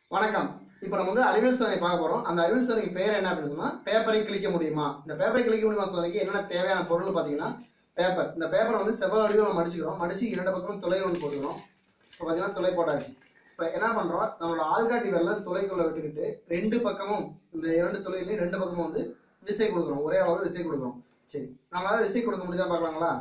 வணக்கம் இப்போ நம்ம வந்து அறிவியல் சோதனை பார்க்க போறோம் அந்த அறிவியல் சோதனைக்கு பேர் என்ன அப்படின்னு சொன்னா பேப்பரை கிழிக்க முடியுமா இந்த பேப்பரை கிழிக்க முடியுமா சோதனைக்கு என்னென்ன தேவையான பொருள் பார்த்தீங்கன்னா பேப்பர் இந்த பேப்பரை வந்து செவ்வக வடிவில் நம்ம மடிச்சுக்கிறோம் மடிச்சு இரண்டு பக்கமும் துளை ஒன்று போட்டுக்கிறோம் இப்போ பார்த்தீங்கன்னா துளை போட்டாச்சு இப்போ என்ன பண்றோம் நம்மளோட ஆள்காட்டி விரல துளைக்குள்ள விட்டுக்கிட்டு ரெண்டு பக்கமும் இந்த இரண்டு துளையிலையும் ரெண்டு பக்கமும் வந்து விசை கொடுக்குறோம் ஒரே அளவு விசை கொடுக்குறோம் சரி நம்மளால விசை கொடுக்க முடியுதா பார்க்கலாங்களா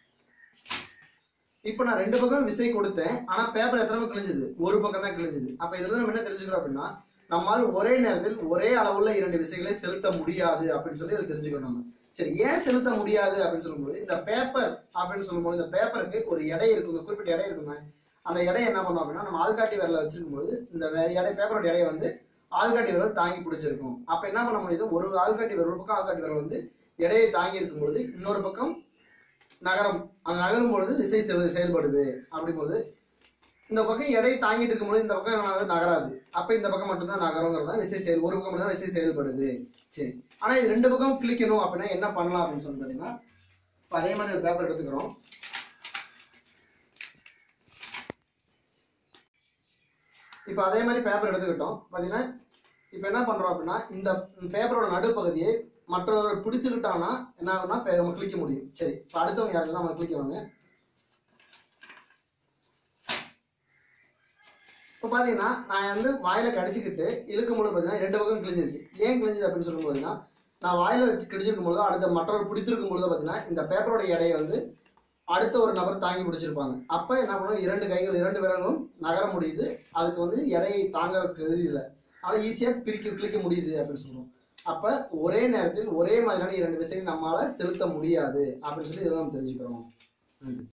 இப்போ நான் ரெண்டு பக்கம் விசை கொடுத்தேன் ஆனா பேப்பர் எத்தனை பக்கம் கிழிஞ்சது ஒரு பக்கம் தான் கிழிஞ்சது அப்ப இதுல நம்ம என்ன தெரிஞ்சுக்கிறோம் அப்படின்னா நம்மால் ஒரே நேரத்தில் ஒரே அளவுள்ள இரண்டு விசைகளை செலுத்த முடியாது அப்படின்னு சொல்லி இதை தெரிஞ்சுக்கணும் நம்ம சரி ஏன் செலுத்த முடியாது அப்படின்னு சொல்லும்போது இந்த பேப்பர் அப்படின்னு சொல்லும்போது இந்த பேப்பருக்கு ஒரு எடை இருக்குங்க குறிப்பிட்ட எடை இருக்குங்க அந்த எடை என்ன பண்ணும் அப்படின்னா நம்ம ஆள்காட்டி விரல வச்சிருக்கும் போது இந்த வே- எடை பேப்பரோட எடையை வந்து ஆள்காட்டி விரல் தாங்கி பிடிச்சிருக்கும் அப்ப என்ன பண்ண முடியுது ஒரு ஆள்காட்டி விரல் ஒரு பக்கம் ஆள்காட்டி விரல் வந்து எடையை தாங்கி இருக்கும் பொழுது இன்னொரு பக்கம் நகரம் அந்த நகரும் பொழுது விசை செல் செயல்படுது அப்படிங்கும்போது இந்த பக்கம் எடை தாங்கிட்டு இருக்கும்போது இந்த பக்கம் என்ன ஆகுது? நகராது அப்ப இந்த பக்கம் மட்டும்தான் நகரங்கிறது தான் விசை செயல் ஒரு பக்கம் தான் விசை செயல்படுது சரி ஆனா இது ரெண்டு பக்கம் கிளிக்கணும் அப்படின்னா என்ன பண்ணலாம் அப்படின்னு சொல்லி பாத்தீங்கன்னா இப்ப அதே மாதிரி ஒரு பேப்பர் எடுத்துக்கிறோம் இப்ப அதே மாதிரி பேப்பர் எடுத்துக்கிட்டோம் பாத்தீங்கன்னா இப்ப என்ன பண்றோம் அப்படின்னா இந்த பேப்பரோட நடுப்பகுதியை மற்றவர்கள் பிடித்துக்கிட்டாங்கன்னா என்ன ஆகும்னா பே- நம்ம கிளிக்க முடியும் சரி இப்ப அடுத்தவங்க யாருன்னா நம்ம கிளிக்குவாங்க இப்போ பார்த்தீங்கன்னா நான் வந்து வாயில கடிச்சிக்கிட்டு இழுக்கும் போது பார்த்தீங்கன்னா ரெண்டு பக்கம் கிழிஞ்சிருச்சு ஏன் கிழிஞ்சது அப்படின்னு சொல்லும் போதுன்னா நான் வாயில வச்சு கடிச்சிருக்கும் பொழுதோ அடுத்த மற்றவர் பிடித்திருக்கும் பொழுதோ பார்த்தீங்கன்னா இந்த பேப்பரோட எடையை வந்து அடுத்த ஒரு நபர் தாங்கி பிடிச்சிருப்பாங்க அப்போ என்ன பண்ணுவோம் இரண்டு கைகள் இரண்டு விரலும் நகர முடியுது அதுக்கு வந்து எடையை தாங்கறதுக்கு இது இல்லை அதனால் ஈஸியாக பிரிக்க கிளிக்க முடியுது அப்படின்னு சொல்லுவோம் அப்போ ஒரே நேரத்தில் ஒரே மாதிரியான இரண்டு விசைகள் நம்மளால செலுத்த முடியாது அப்படின்னு சொல்லி இதெல்லாம் நம்ம தெரிஞ்சுக்கிறோம் நன்றி